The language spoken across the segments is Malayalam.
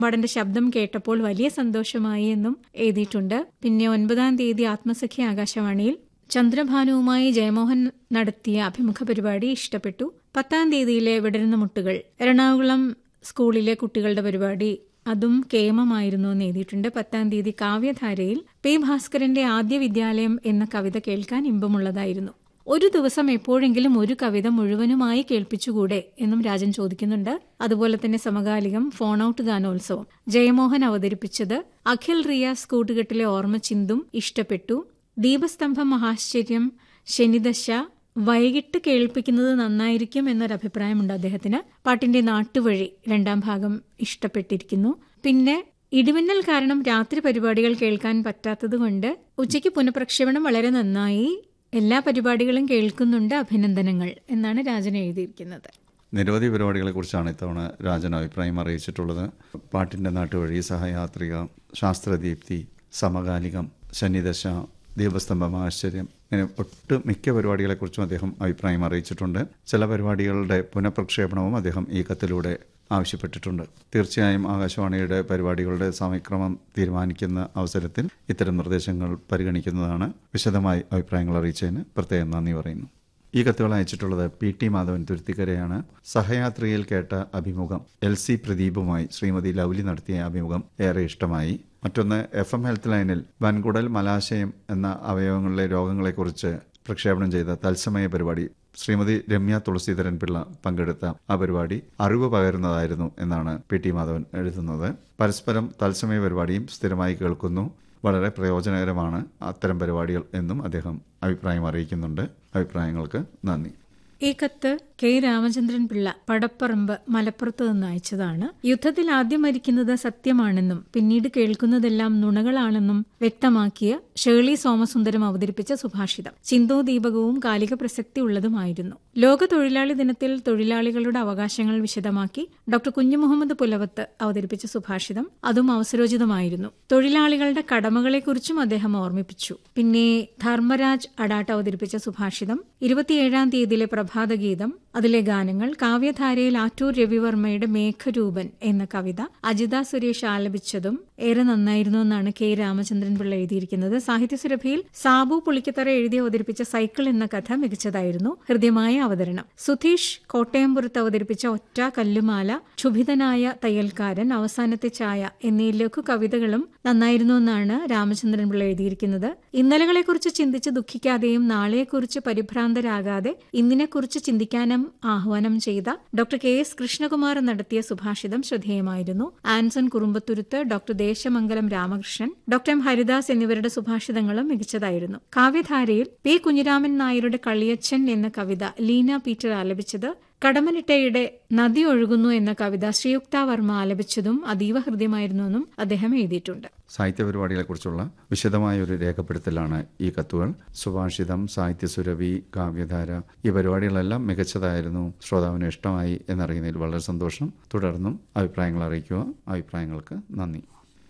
നടന്റെ ശബ്ദം കേട്ടപ്പോൾ വലിയ സന്തോഷമായി എന്നും എഴുതിയിട്ടുണ്ട് പിന്നെ ഒൻപതാം തീയതി ആത്മസഖ്യ ആകാശവാണിയിൽ ചന്ദ്രഭാനുവുമായി ജയമോഹൻ നടത്തിയ അഭിമുഖ പരിപാടി ഇഷ്ടപ്പെട്ടു പത്താം തീയതിയിലെ വിടരുന്ന മുട്ടുകൾ എറണാകുളം സ്കൂളിലെ കുട്ടികളുടെ പരിപാടി അതും കേമമായിരുന്നു എന്ന് എഴുതിയിട്ടുണ്ട് പത്താം തീയതി കാവ്യധാരയിൽ പി ഭാസ്കരന്റെ ആദ്യ വിദ്യാലയം എന്ന കവിത കേൾക്കാൻ ഇമ്പമുള്ളതായിരുന്നു ഒരു ദിവസം എപ്പോഴെങ്കിലും ഒരു കവിത മുഴുവനുമായി കേൾപ്പിച്ചുകൂടെ എന്നും രാജൻ ചോദിക്കുന്നുണ്ട് അതുപോലെ തന്നെ സമകാലികം ഫോൺ ഔട്ട് ഗാനോത്സവം ജയമോഹൻ അവതരിപ്പിച്ചത് അഖിൽ റിയാസ് കൂട്ടുകെട്ടിലെ ഓർമ്മ ചിന്തും ഇഷ്ടപ്പെട്ടു ദീപസ്തംഭം മഹാശ്ചര്യം ശനിദശ വൈകിട്ട് കേൾപ്പിക്കുന്നത് നന്നായിരിക്കും എന്നൊരഭിപ്രായമുണ്ട് അദ്ദേഹത്തിന് പാട്ടിന്റെ നാട്ടുവഴി രണ്ടാം ഭാഗം ഇഷ്ടപ്പെട്ടിരിക്കുന്നു പിന്നെ ഇടിമിന്നൽ കാരണം രാത്രി പരിപാടികൾ കേൾക്കാൻ പറ്റാത്തതുകൊണ്ട് ഉച്ചയ്ക്ക് പുനഃപ്രക്ഷേപണം വളരെ നന്നായി എല്ലാ പരിപാടികളും കേൾക്കുന്നുണ്ട് അഭിനന്ദനങ്ങൾ എന്നാണ് രാജൻ എഴുതിയിരിക്കുന്നത് നിരവധി പരിപാടികളെക്കുറിച്ചാണ് ഇത്തവണ രാജൻ അഭിപ്രായം അറിയിച്ചിട്ടുള്ളത് പാട്ടിൻ്റെ നാട്ടുവഴി സഹയാത്രിക ശാസ്ത്രദീപ്തി സമകാലികം ശനിദശ ദീപസ്തംഭം ആശ്ചര്യം ഇങ്ങനെ ഒട്ട് മിക്ക പരിപാടികളെക്കുറിച്ചും അദ്ദേഹം അഭിപ്രായം അറിയിച്ചിട്ടുണ്ട് ചില പരിപാടികളുടെ പുനഃപ്രക്ഷേപണവും അദ്ദേഹം ഈ കത്തിലൂടെ ആവശ്യപ്പെട്ടിട്ടുണ്ട് തീർച്ചയായും ആകാശവാണിയുടെ പരിപാടികളുടെ സമയക്രമം തീരുമാനിക്കുന്ന അവസരത്തിൽ ഇത്തരം നിർദ്ദേശങ്ങൾ പരിഗണിക്കുന്നതാണ് വിശദമായി അഭിപ്രായങ്ങൾ അറിയിച്ചതിന് പ്രത്യേകം നന്ദി പറയുന്നു ഈ കത്തുകൾ അയച്ചിട്ടുള്ളത് പി ടി മാധവൻ തുരുത്തിക്കരയാണ് സഹയാത്രിയിൽ കേട്ട അഭിമുഖം എൽ സി പ്രദീപുമായി ശ്രീമതി ലൗലി നടത്തിയ അഭിമുഖം ഏറെ ഇഷ്ടമായി മറ്റൊന്ന് എഫ് എം ഹെൽത്ത് ലൈനിൽ വൻകുടൽ മലാശയം എന്ന അവയവങ്ങളിലെ രോഗങ്ങളെക്കുറിച്ച് പ്രക്ഷേപണം ചെയ്ത തത്സമയ പരിപാടി ശ്രീമതി രമ്യ തുളസീധരൻ പിള്ള പങ്കെടുത്ത ആ പരിപാടി അറിവ് പകരുന്നതായിരുന്നു എന്നാണ് പി ടി മാധവൻ എഴുതുന്നത് പരസ്പരം തത്സമയ പരിപാടിയും സ്ഥിരമായി കേൾക്കുന്നു വളരെ പ്രയോജനകരമാണ് അത്തരം പരിപാടികൾ എന്നും അദ്ദേഹം അഭിപ്രായം അറിയിക്കുന്നുണ്ട് അഭിപ്രായങ്ങൾക്ക് നന്ദി ഈ കത്ത് കെ രാമചന്ദ്രൻ പിള്ള പടപ്പറമ്പ് മലപ്പുറത്ത് നിന്ന് അയച്ചതാണ് യുദ്ധത്തിൽ ആദ്യം മരിക്കുന്നത് സത്യമാണെന്നും പിന്നീട് കേൾക്കുന്നതെല്ലാം നുണകളാണെന്നും വ്യക്തമാക്കിയ ഷേർലി സോമസുന്ദരം അവതരിപ്പിച്ച സുഭാഷിതം ചിന്തോ ദീപകവും കാലിക പ്രസക്തി ഉള്ളതുമായിരുന്നു ലോക തൊഴിലാളി ദിനത്തിൽ തൊഴിലാളികളുടെ അവകാശങ്ങൾ വിശദമാക്കി ഡോക്ടർ കുഞ്ഞുമുഹമ്മദ് പുലവത്ത് അവതരിപ്പിച്ച സുഭാഷിതം അതും അവസരോചിതമായിരുന്നു തൊഴിലാളികളുടെ കടമകളെക്കുറിച്ചും അദ്ദേഹം ഓർമ്മിപ്പിച്ചു പിന്നെ ധർമ്മരാജ് അഡാട്ട് അവതരിപ്പിച്ച സുഭാഷിതം ഇരുപത്തിയേഴാം തീയതിയിലെ പ്രഭാതഗീതം അതിലെ ഗാനങ്ങൾ കാവ്യധാരയിൽ ആറ്റൂർ രവിവർമ്മയുടെ മേഘരൂപൻ എന്ന കവിത അജിത സുരേഷ് ആലപിച്ചതും ഏറെ നന്നായിരുന്നു എന്നാണ് കെ രാമചന്ദ്രൻ പിള്ള എഴുതിയിരിക്കുന്നത് സാഹിത്യസുരഭിയിൽ സാബു പുളിക്കത്തറ എഴുതി അവതരിപ്പിച്ച സൈക്കിൾ എന്ന കഥ മികച്ചതായിരുന്നു ഹൃദ്യമായ അവതരണം സുധീഷ് കോട്ടയംപുറത്ത് അവതരിപ്പിച്ച ഒറ്റ കല്ലുമാല ക്ഷുഭിതനായ തയ്യൽക്കാരൻ അവസാനത്തെ ചായ എന്നീ ലഘു കവിതകളും നന്നായിരുന്നു എന്നാണ് രാമചന്ദ്രൻ പിള്ള എഴുതിയിരിക്കുന്നത് ഇന്നലകളെക്കുറിച്ച് ചിന്തിച്ച് ദുഃഖിക്കാതെയും നാളെയെക്കുറിച്ച് പരിഭ്രാന്തരാകാതെ ഇന്നിനെക്കുറിച്ച് ചിന്തിക്കാനും ആഹ്വാനം ചെയ്ത ഡോക്ടർ കെ എസ് കൃഷ്ണകുമാർ നടത്തിയ സുഭാഷിതം ശ്രദ്ധേയമായിരുന്നു Anson Kurumbathuruthu doctor Desamangalam Ramakrishnan doctor M Haridas എന്നിവരുടെ സുഭാഷിതങ്ങളും മികച്ചതായിരുന്നു കാവ്യധാരയിൽ പി കുഞ്ഞിരാമൻ നായരുടെ കളിയച്ഛൻ എന്ന കവിത ലീന പീറ്റർ ആലപിച്ചത് കടമനിട്ടയുടെ നദി ഒഴുകുന്നു എന്ന കവിത ശ്രീയുക്ത വർമ്മ ആലപിച്ചതും അതീവ ഹൃദ്യമായിരുന്നുവെന്നും അദ്ദേഹം എഴുതിയിട്ടുണ്ട് സാഹിത്യ പരിപാടികളെക്കുറിച്ചുള്ള വിശദമായ ഒരു രേഖപ്പെടുത്തലാണ് ഈ കത്തുകൾ സുഭാഷിതം സാഹിത്യസുരഭി കാവ്യധാര ഈ പരിപാടികളെല്ലാം മികച്ചതായിരുന്നു ശ്രോതാവിന് ഇഷ്ടമായി എന്നറിയുന്നതിൽ വളരെ സന്തോഷം തുടർന്നും അഭിപ്രായങ്ങൾ അറിയിക്കുക അഭിപ്രായങ്ങൾക്ക് നന്ദി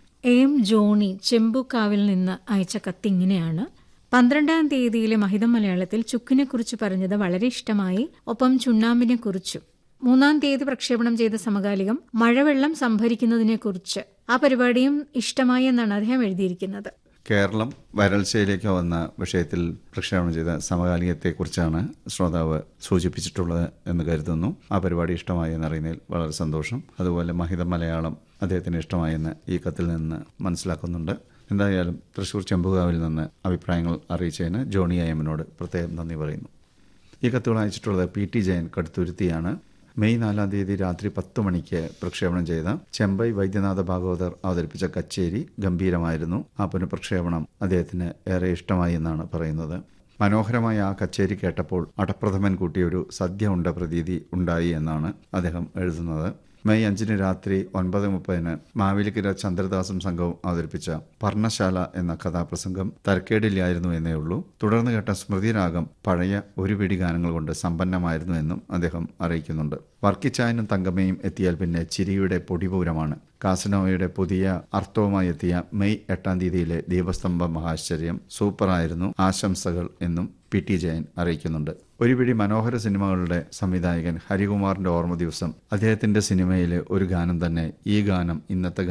എം ജോണി ചെമ്പുക്കാവിൽ നിന്ന് അയച്ച കത്ത് ഇങ്ങനെയാണ് പന്ത്രണ്ടാം തീയതിയിലെ മഹിതം മലയാളത്തിൽ ചുക്കിനെക്കുറിച്ച് പറഞ്ഞത് വളരെ ഇഷ്ടമായി ഒപ്പം ചുണ്ണാമ്പിനെ കുറിച്ചും മൂന്നാം തീയതി പ്രക്ഷേപണം ചെയ്ത സമകാലികം മഴവെള്ളം സംഭരിക്കുന്നതിനെക്കുറിച്ച് ആ പരിപാടിയും ഇഷ്ടമായി എന്നാണ് അദ്ദേഹം എഴുതിയിരിക്കുന്നത് കേരളം വരൾച്ചയിലേക്ക് വന്ന വിഷയത്തിൽ പ്രക്ഷേപണം ചെയ്ത സമകാലികത്തെക്കുറിച്ചാണ് ശ്രോതാവ് സൂചിപ്പിച്ചിട്ടുള്ളത് എന്ന് കരുതുന്നു ആ പരിപാടി ഇഷ്ടമായി എന്നറിയുന്നതിൽ വളരെ സന്തോഷം അതുപോലെ മഹിത മലയാളം അദ്ദേഹത്തിന് ഇഷ്ടമായെന്ന് ഈ കത്തിൽ നിന്ന് മനസ്സിലാക്കുന്നുണ്ട് എന്തായാലും തൃശൂർ ചെമ്പുകാവിൽ നിന്ന് അഭിപ്രായങ്ങൾ അറിയിച്ചതിന് ജോണി അയ്യമ്മനോട് പ്രത്യേകം നന്ദി പറയുന്നു ഈ കത്തുകൾ അയച്ചിട്ടുള്ളത് പി ടി ജയൻ കടുത്തുരുത്തിയാണ് മെയ് നാലാം തീയതി രാത്രി പത്ത് മണിക്ക് പ്രക്ഷേപണം ചെയ്ത ചെമ്പൈ വൈദ്യനാഥ ഭാഗവതർ അവതരിപ്പിച്ച കച്ചേരി ഗംഭീരമായിരുന്നു ആ പുനഃപ്രക്ഷേപണം അദ്ദേഹത്തിന് ഏറെ ഇഷ്ടമായി എന്നാണ് പറയുന്നത് മനോഹരമായ ആ കച്ചേരി കേട്ടപ്പോൾ അടപ്രഥമൻ കൂട്ടിയ ഒരു സദ്യ ഉണ്ട പ്രതീതി ഉണ്ടായി എന്നാണ് അദ്ദേഹം എഴുതുന്നത് മെയ് അഞ്ചിന് രാത്രി ഒൻപത് മുപ്പതിന് മാവേലിക്കര ചന്ദ്രദാസും സംഘവും അവതരിപ്പിച്ച പർണശാല എന്ന കഥാപ്രസംഗം തരക്കേടില്ലായിരുന്നു എന്നേ ഉള്ളൂ തുടർന്ന് കേട്ട സ്മൃതിരാഗം പഴയ ഒരു പിടി ഗാനങ്ങൾ കൊണ്ട് സമ്പന്നമായിരുന്നു എന്നും അദ്ദേഹം അറിയിക്കുന്നുണ്ട് വർക്കിച്ചായനും തങ്കമ്മയും എത്തിയാൽ പിന്നെ ചിരിയുടെ പൊടിപൂരമാണ് കാസനോവയുടെ പുതിയ അർത്ഥവുമായി എത്തിയ മെയ് എട്ടാം തീയതിയിലെ ദീപസ്തംഭ മഹാശ്ചര്യം സൂപ്പറായിരുന്നു ആശംസകൾ എന്നും പി ടി ജയൻ അറിയിക്കുന്നുണ്ട് ഒരു പിടി മനോഹര സിനിമകളുടെ സംവിധായകൻ ഹരികുമാറിന്റെ ഓർമ്മ ദിവസം അദ്ദേഹത്തിന്റെ സിനിമയിലെ ഒരു ഗാനം തന്നെ ഈ ഗാനം ഇന്നത്തെ